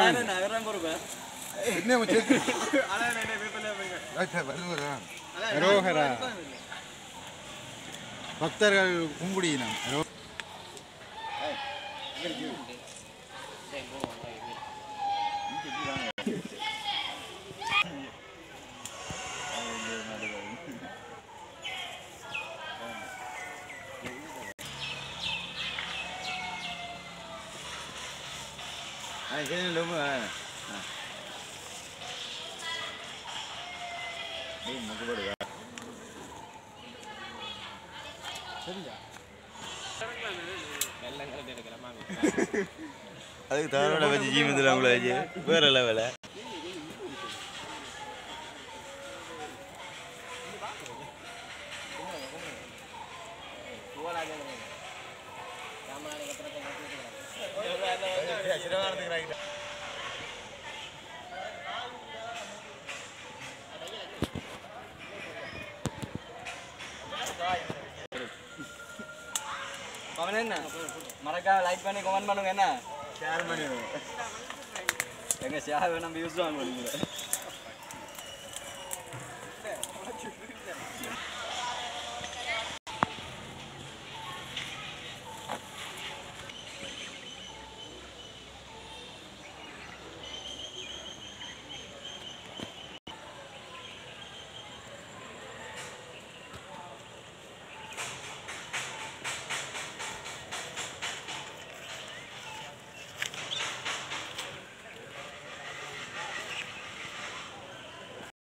என்ன மச்சி ரைட் வருகிறா ரோஹரா பக்தர்கள் கும்பிடினம் ரோ அதுக்கு தாரோட வச்சு ஜீவிதத்தில் அவங்கள வச்சு வேற லெவல கமெண்ட் என்ன மறக்காம லைக் பண்ணி கமெண்ட் பண்ணுங்க என்ன ஷேர் பண்ணி எங்க ஷேர் வேணும் வியூஸ் வாங்க